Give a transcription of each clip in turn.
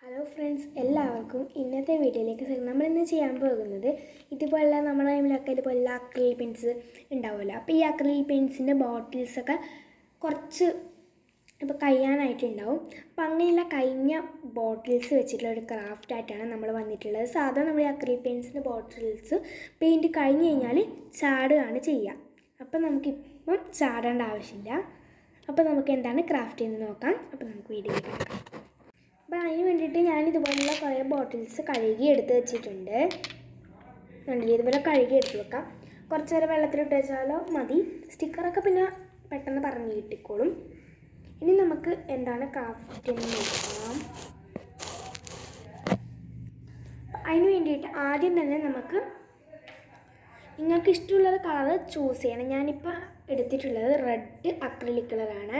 Hello friends എല്ലാവർക്കും ഇന്നത്തെ വീഡിയോയിലേക്ക് സ്വാഗതം. നമ്മളിന്ന് ചെയ്യാൻ പോകുന്നത് ഇതുപോലുള്ള നമ്മുടെ ടൈമിലൊക്കെ ഇതുപോലുള്ള അക്രിൽ പെൻസ് ഉണ്ടാവുമല്ലോ അപ്പോൾ ഈ അക്രിൽ പെൻസിൻ്റെ ബോട്ടിൽസൊക്കെ കുറച്ച് ഇപ്പോൾ കഴിയാനായിട്ടുണ്ടാവും അപ്പോൾ അങ്ങനെയുള്ള കഴിഞ്ഞ ബോട്ടിൽസ് വെച്ചിട്ടുള്ള ഒരു ക്രാഫ്റ്റ് ആയിട്ടാണ് നമ്മൾ വന്നിട്ടുള്ളത് സാധാരണ നമ്മൾ ഈ അക്രിൽ പെൻസിൻ്റെ ബോട്ടിൽസ് പെയിൻറ്റ് കഴിഞ്ഞ് കഴിഞ്ഞാൽ ചാടുകയാണ് ചെയ്യുക അപ്പോൾ നമുക്കിപ്പം ചാടേണ്ട ആവശ്യമില്ല അപ്പോൾ നമുക്ക് എന്താണ് ക്രാഫ്റ്റ് എന്ന് നോക്കാം അപ്പോൾ നമുക്ക് വീഡിയോയിലേക്ക് കിടക്കാം അപ്പോൾ അതിന് വേണ്ടിയിട്ട് ഞാൻ ഇതുപോലുള്ള കുറേ ബോട്ടിൽസ് കഴുകി എടുത്ത് വെച്ചിട്ടുണ്ട് കണ്ടില്ലേ ഇതുപോലെ കഴുകി എടുത്ത് വെക്കാം കുറച്ച് നേരം വെള്ളത്തിലിട്ട് വെച്ചാലോ മതി സ്റ്റിക്കറൊക്കെ പിന്നെ പെട്ടെന്ന് പറഞ്ഞു കിട്ടിക്കോളും ഇനി നമുക്ക് എന്താണ് ക്രാഫ്റ്റ് എന്ന് നോക്കാം അതിന് വേണ്ടിയിട്ട് ആദ്യം തന്നെ നമുക്ക് നിങ്ങൾക്ക് ഇഷ്ടമുള്ള കളർ ചൂസ് ചെയ്യണം ഞാനിപ്പോൾ എടുത്തിട്ടുള്ളത് റെഡ് അക്രലിക് കളറാണ്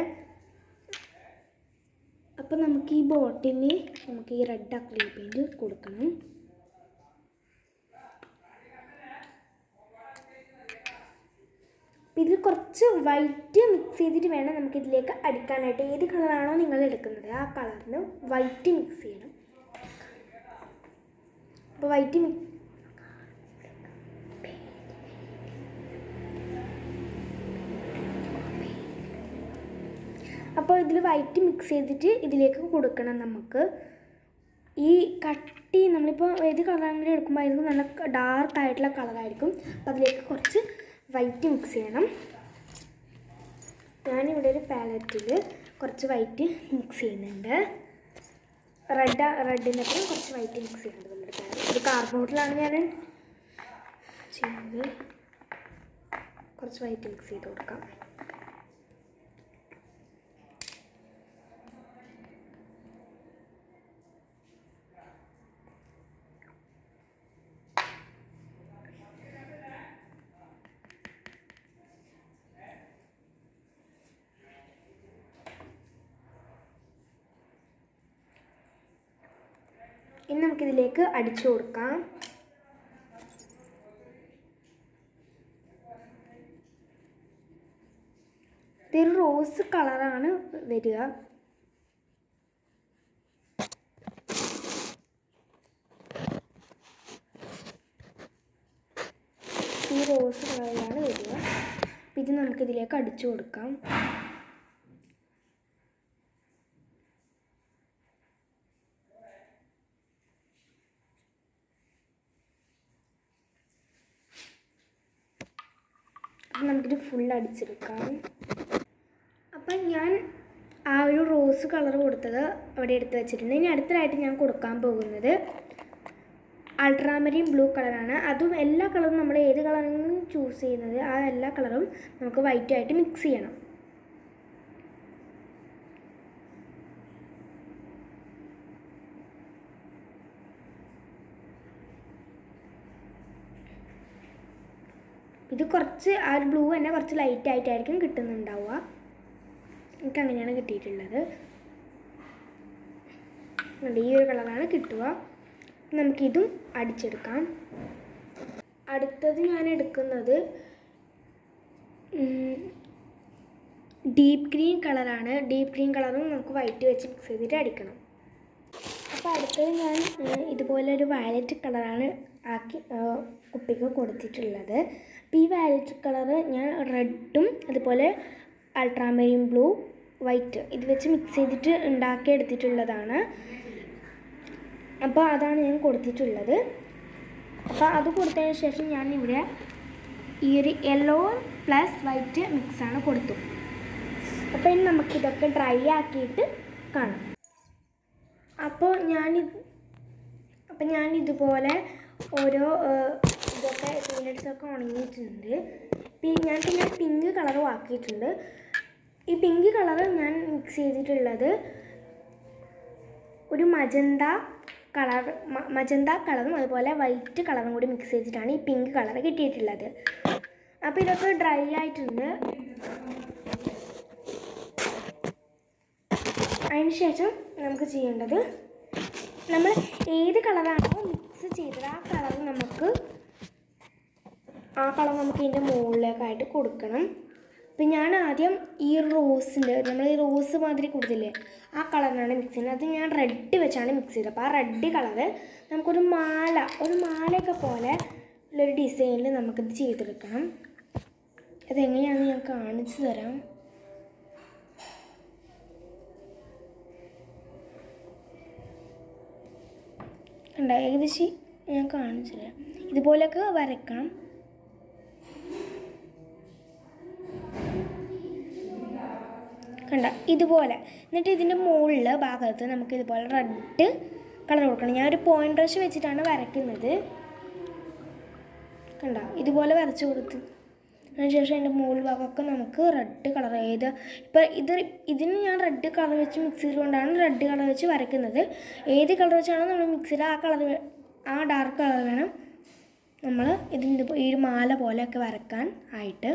അപ്പോൾ നമുക്ക് ഈ ബോട്ടിലിന് നമുക്ക് ഈ റെഡ് അക്രിലിക് പെയിൻറ്റ് കൊടുക്കണം അപ്പോൾ ഇതിൽ കുറച്ച് വൈറ്റ് മിക്സ് ചെയ്തിട്ട് വേണം നമുക്ക് ഇതിലേക്ക് അടിക്കാനായിട്ട് ഏത് കളറാണോ നിങ്ങൾ എടുക്കുന്നത് ആ കളറിന് വൈറ്റ് മിക്സ് ചെയ്യണം അപ്പോൾ വൈറ്റ് മിക്സ് അപ്പോൾ ഇതിൽ വൈറ്റ് മിക്സ് ചെയ്തിട്ട് ഇതിലേക്ക് കൊടുക്കണം നമുക്ക് ഈ കട്ടി നമ്മളിപ്പോൾ ഏത് കളറാണെങ്കിലും എടുക്കുമ്പോൾ അതിന് നല്ല ഡാർക്ക് ആയിട്ടുള്ള കളറായിരിക്കും അപ്പോൾ അതിലേക്ക് കുറച്ച് വൈറ്റ് മിക്സ് ചെയ്യണം ഞാനിവിടെ ഒരു പാലറ്റിൽ കുറച്ച് വൈറ്റ് മിക്സ് ചെയ്യുന്നുണ്ട് റെഡ് റെഡിനൊപ്പം കുറച്ച് വൈറ്റ് മിക്സ് ചെയ്യുന്നുണ്ട് നമ്മുടെ പാലറ്റ് ഇത് കാർബോർഡിലാണ് ഞാൻ ചെയ്യുന്നത് കുറച്ച് വൈറ്റ് മിക്സ് ചെയ്ത് കൊടുക്കാം ഇനി നമുക്കിതിലേക്ക് അടിച്ചു കൊടുക്കാം ഇതൊരു റോസ് കളറാണ് വരിക ഈ റോസ് കളറിലാണ് വരിക അപ്പം ഇത് നമുക്കിതിലേക്ക് അടിച്ചു കൊടുക്കാം അപ്പം നമുക്കിത് ഫുൾ അടിച്ചെടുക്കാം അപ്പം ഞാൻ ആ ഒരു റോസ് കളർ കൊടുത്തത് അവിടെ എടുത്ത് വെച്ചിട്ടുണ്ട് ഇനി അടുത്തതായിട്ട് ഞാൻ കൊടുക്കാൻ പോകുന്നത് അൾട്രാമരീൻ ബ്ലൂ കളറാണ് അതും എല്ലാ കളറും നമ്മൾ ഏത് കളറാണ് ചൂസ് ചെയ്യുന്നത് ആ എല്ലാ കളറും നമുക്ക് വൈറ്റായിട്ട് മിക്സ് ചെയ്യണം ഇത് കുറച്ച് ആ ഒരു ബ്ലൂ തന്നെ കുറച്ച് ലൈറ്റ് ആയിട്ടായിരിക്കും കിട്ടുന്നുണ്ടാവുക എനിക്ക് അങ്ങനെയാണ് കിട്ടിയിട്ടുള്ളത് കണ്ടോ, ഈ ഒരു കളറാണ് കിട്ടുക നമുക്കിതും അടിച്ചെടുക്കാം അടുത്തത് ഞാൻ എടുക്കുന്നത് ഡീപ്പ് ഗ്രീൻ കളറാണ് ഡീപ്പ് ഗ്രീൻ കളറും നമുക്ക് വൈറ്റ് വെച്ച് മിക്സ് ചെയ്തിട്ട് അടിക്കണം അപ്പോൾ അടുത്തത് ഞാൻ ഏഹ്, ഇതുപോലെ ഒരു വയലറ്റ് കളറാണ് ആക്കി ഏഹ്, കുപ്പിക്ക് കൊടുത്തിട്ടുള്ളത് അപ്പോൾ ഈ വയലറ്റ് കളറ് ഞാൻ റെഡും അതുപോലെ അൾട്രാമരീൻ ബ്ലൂ വൈറ്റ് ഇത് വെച്ച് മിക്സ് ചെയ്തിട്ട് ഉണ്ടാക്കിയെടുത്തിട്ടുള്ളതാണ് അപ്പോൾ അതാണ് ഞാൻ കൊടുത്തിട്ടുള്ളത് അപ്പോൾ അത് കൊടുത്തതിന് ശേഷം ഞാൻ ഇവിടെ ഈ ഒരു യെല്ലോ പ്ലസ് വൈറ്റ് മിക്സാണ് കൊടുത്തു അപ്പോൾ ഇനി നമുക്കിതൊക്കെ ഡ്രൈ ആക്കിയിട്ട് കാണാം അപ്പോൾ ഞാൻ അപ്പോൾ ഞാൻ ഇതുപോലെ ഓരോ ഏഹ്, ഇതൊക്കെ പീനട്സൊക്കെ ഉണങ്ങിയിട്ടുണ്ട് പി- ഞാൻ പിന്നെ പിങ്ക് കളറും ആക്കിയിട്ടുണ്ട് ഈ പിങ്ക് കളർ ഞാൻ മിക്സ് ചെയ്തിട്ടുള്ളത് ഒരു മജന്ത കളർ മജന്ത കളറും അതുപോലെ വൈറ്റ് കളറും കൂടി മിക്സ് ചെയ്തിട്ടാണ് ഈ പിങ്ക് കളർ കിട്ടിയിട്ടുള്ളത് അപ്പോൾ ഇതൊക്കെ ഡ്രൈ ആയിട്ടുണ്ട് അതിന് ശേഷം നമുക്ക് ചെയ്യേണ്ടത് നമ്മൾ ഏത് കളറാണോ മിക്സ് ചെയ്തത് ആ കളർ നമുക്ക് ആ കളർ നമുക്ക് ഇതിൻ്റെ മുകളിലേക്കായിട്ട് കൊടുക്കണം അപ്പം ഞാൻ ആദ്യം ഈ റോസിൻ്റെ നമ്മൾ ഈ റോസ് മാതിരി കൊടുത്തില്ലേ ആ കളറിനാണ് മിക്സ് ചെയ്യുന്നത് അത് ഞാൻ റെഡ് വെച്ചാണ് മിക്സ് ചെയ്തത് അപ്പോൾ ആ റെഡ് കളറ് നമുക്കൊരു മാല ഒരു മാലയൊക്കെ പോലെ ഉള്ളൊരു ഡിസൈനിൽ നമുക്കിത് ചെയ്തെടുക്കണം അതെങ്ങനെയാണെന്ന് ഞാൻ കാണിച്ചു തരാം കണ്ട ഏകദേശം ഞാൻ കാണിച്ചു തരാം ഇതുപോലെയൊക്കെ വരയ്ക്കണം കണ്ട ഇതുപോലെ എന്നിട്ട് ഇതിൻ്റെ മുകളിൽ ഭാഗത്ത് നമുക്ക് ഇതുപോലെ റെഡ് കളർ കൊടുക്കണം ഞാൻ ഒരു പോയിന്റ് ബ്രഷ് വെച്ചിട്ടാണ് വരയ്ക്കുന്നത് കണ്ട ഇതുപോലെ വരച്ച് കൊടുത്ത് അതിനുശേഷം അതിൻ്റെ മുകൾ ഭാഗമൊക്കെ നമുക്ക് റെഡ് കളർ ഏത് ഇപ്പം ഇത് ഇതിന് ഞാൻ റെഡ് കളർ വെച്ച് മിക്സ് ചെയ്തുകൊണ്ടാണ് റെഡ് കളർ വെച്ച് വരയ്ക്കുന്നത് ഏത് കളർ വെച്ചാണോ നമ്മൾ മിക്സ് ചെയ്ത് ആ കളർ ആ ഡാർക്ക് കളർ വേണം നമ്മൾ ഇതിൻ്റെ ഈ ഒരു മാല പോലെയൊക്കെ വരക്കാൻ ആയിട്ട്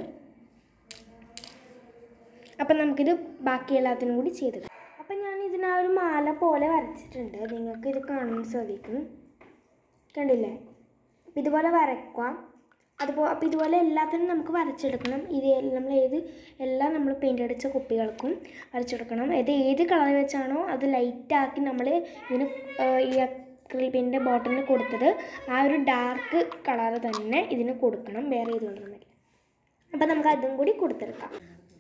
അപ്പം നമുക്കിത് ബാക്കി എല്ലാത്തിനും കൂടി ചെയ്തിടാം അപ്പം ഞാൻ ഇതിനാ ഒരു മാല പോലെ വരച്ചിട്ടുണ്ട് നിങ്ങൾക്ക് ഇത് കാണാൻ സാധിക്കും കണ്ടില്ലേ അപ്പം ഇതുപോലെ വരയ്ക്കാം അതുപോലെ അപ്പോൾ ഇതുപോലെ എല്ലാത്തിനും നമുക്ക് വരച്ചെടുക്കണം ഇത് നമ്മൾ ഏത് എല്ലാം നമ്മൾ പെയിൻ്റ് അടിച്ച കുപ്പികൾക്കും വരച്ചെടുക്കണം ഇത് ഏത് കളർ വെച്ചാണോ അത് ലൈറ്റാക്കി നമ്മൾ ഇതിന് ഈ അക്രിൽ പെയിൻ്റെ ബോട്ടിലിന് കൊടുത്തത് ആ ഒരു ഡാർക്ക് കളർ തന്നെ ഇതിന് കൊടുക്കണം വേറെ ഏത് കളറും അപ്പം നമുക്ക് അതും കൂടി കൊടുത്തെടുക്കാം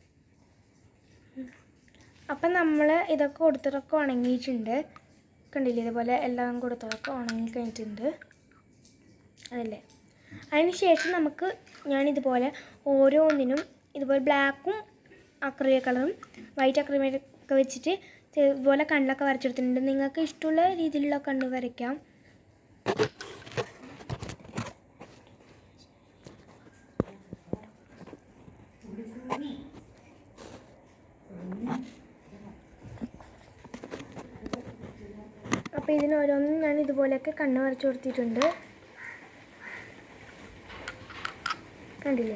അപ്പം നമ്മൾ ഇതൊക്കെ കൊടുത്തതൊക്കെ ഉണങ്ങിയിട്ടുണ്ട് കണ്ടില്ലേ ഇതുപോലെ എല്ലാം കൊടുത്തതൊക്കെ ഉണങ്ങി കഴിഞ്ഞിട്ടുണ്ട് അതല്ലേ അതിന് ശേഷം നമുക്ക് ഞാനിതുപോലെ ഓരോന്നിനും ഇതുപോലെ ബ്ലാക്കും അക്രിയ കളറും വൈറ്റ് അക്രിമൊക്കെ വെച്ചിട്ട് ഇതുപോലെ കണ്ണൊക്കെ വരച്ചെടുത്തിട്ടുണ്ട് നിങ്ങൾക്ക് ഇഷ്ടമുള്ള രീതിയിലുള്ള കണ്ണ് വരയ്ക്കാം അപ്പോൾ ഇതിന് ഓരോന്നും ഞാൻ ഇതുപോലെയൊക്കെ കണ്ണ് വരച്ചു കൊടുത്തിട്ടുണ്ട് കണ്ടില്ലേ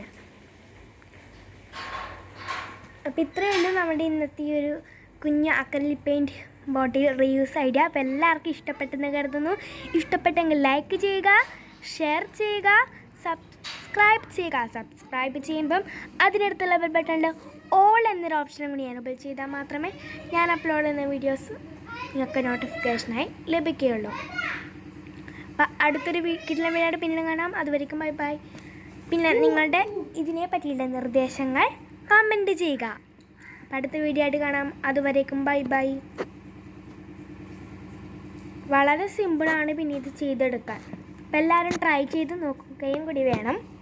അപ്പോൾ ഇത്രയേ ഉള്ളൂ നമ്മുടെ ഇന്നത്തെ ഈ ഒരു കുഞ്ഞ് acrylic paint bottle reuse idea അപ്പോൾ എല്ലാവർക്കും ഇഷ്ടപ്പെട്ടെന്ന് കരുതുന്നു ഇഷ്ടപ്പെട്ടെങ്കിൽ ലൈക്ക് ചെയ്യുക ഷെയർ ചെയ്യുക സബ്സ്ക്രൈബ് ചെയ്യുക സബ്സ്ക്രൈബ് ചെയ്യുമ്പം അതിനടുത്തുള്ള ബെൽ ബട്ടണിൽ ഓൾ എന്നൊരു ഓപ്ഷനും കൂടി എനബിൾ ചെയ്താൽ മാത്രമേ ഞാൻ അപ്ലോഡ് ചെയ്യുന്ന വീഡിയോസ് നിങ്ങൾക്ക് നോട്ടിഫിക്കേഷനായി ലഭിക്കുകയുള്ളൂ അപ്പം അടുത്തൊരു കിട്ടുന്ന വീഡിയോയുടെ പിന്നീട് കാണാം അതുവരെയും ബൈ ബൈ പിന്നെ നിങ്ങളുടെ ഇതിനെ പറ്റിയുള്ള നിർദ്ദേശങ്ങൾ കമൻറ്റ് ചെയ്യുക അപ്പം അടുത്ത വീഡിയോ ആയിട്ട് കാണാം അതുവരേക്കും ബൈ ബൈ വളരെ സിമ്പിളാണ് പിന്നെ ഇത് ചെയ്തെടുക്കാൻ അപ്പം എല്ലാവരും ട്രൈ ചെയ്ത് നോക്കുകയും കൂടി വേണം